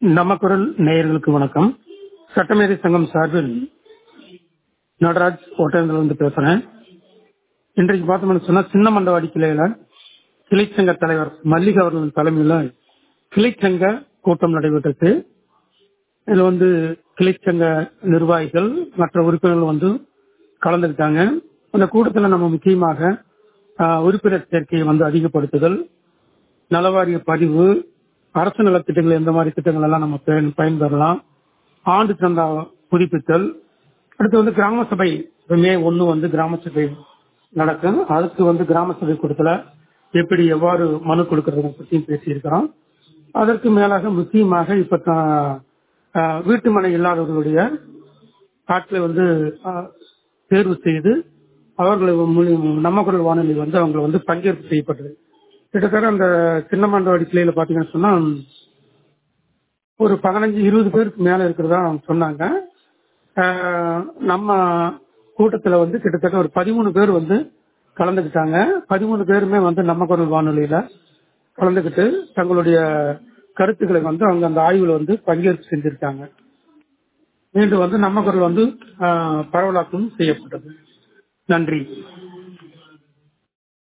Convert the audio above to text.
நம்ம குரல் நேயர்களுக்கு வணக்கம் சட்டமேதை சங்கம் சார்பில் நடராஜ் ஒட்டேந்தில இருந்து பேசுறேன் இன்றைக்கு பார்த்தோம்னு சொன்னா சின்ன மண்டவாடி கிளையில கிளைச்சங்க தலைவர் மல்லிகா அவர்களின் தலைமையில கிளைச்சங்க கூட்டம் நடைபெற்றது இதுல வந்து கிளைச்சங்க நிர்வாகிகள் மற்ற உறுப்பினர்கள் வந்து கலந்துக்கிட்டாங்க அந்த கூட்டத்தில் நம்ம முக்கியமாக ஆஹ், உறுப்பினர் சேர்க்கையை வந்து அதிகப்படுத்துதல் நலவாரிய பதிவு அரசு நலத்திட்டங்கள் எந்த மாதிரி திட்டங்கள் எல்லாம் நம்ம பயன் பயன்பெறலாம் ஆண்டு சந்தா புதுப்பித்தல் அடுத்து வந்து கிராம சபை இப்ப மே ஒண்ணு வந்து கிராம சபை நடக்கும் அதுக்கு வந்து கிராம சபை கூட்டத்துல எப்படி எவ்வாறு மனு கொடுக்கறத பற்றியும் பேசியிருக்கிறோம் அதற்கு மேலாக முக்கியமாக இப்ப தா- ஆஹ், வீட்டு மனை இல்லாதவர்களுடைய ஆட்களை வந்து ஆஹ், தேர்வு செய்து அவர்களை மூலியம் நம்ம குரல் வானொலி வந்து அவங்களை வந்து பங்கேற்பு செய்யப்பட்டது கிட்டத்தட்ட அந்த சின்னமண்டவாடி கிளையில பாத்தீங்கன்னு சொன்னா ஒரு பதினஞ்சு இருபது பேருக்கு மேல இருக்கிறதா அவங்க சொன்னாங்க ஆஹ், நம்ம கூட்டத்துல வந்து கிட்டத்தட்ட ஒரு பதிமூணு பேர் வந்து கலந்துக்கிட்டாங்க பதிமூணு பேருமே வந்து நம்ம குரல் வானொலியில கலந்துக்கிட்டு தங்களுடைய கருத்துக்களை வந்து அவங்க அந்த ஆய்வுல வந்து பங்கேற்பு செஞ்சிருக்காங்க மீண்டும் வந்து நம்ம குரல் வந்து ஆஹ், பரவலாக்கம் செய்யப்பட்டது நன்றி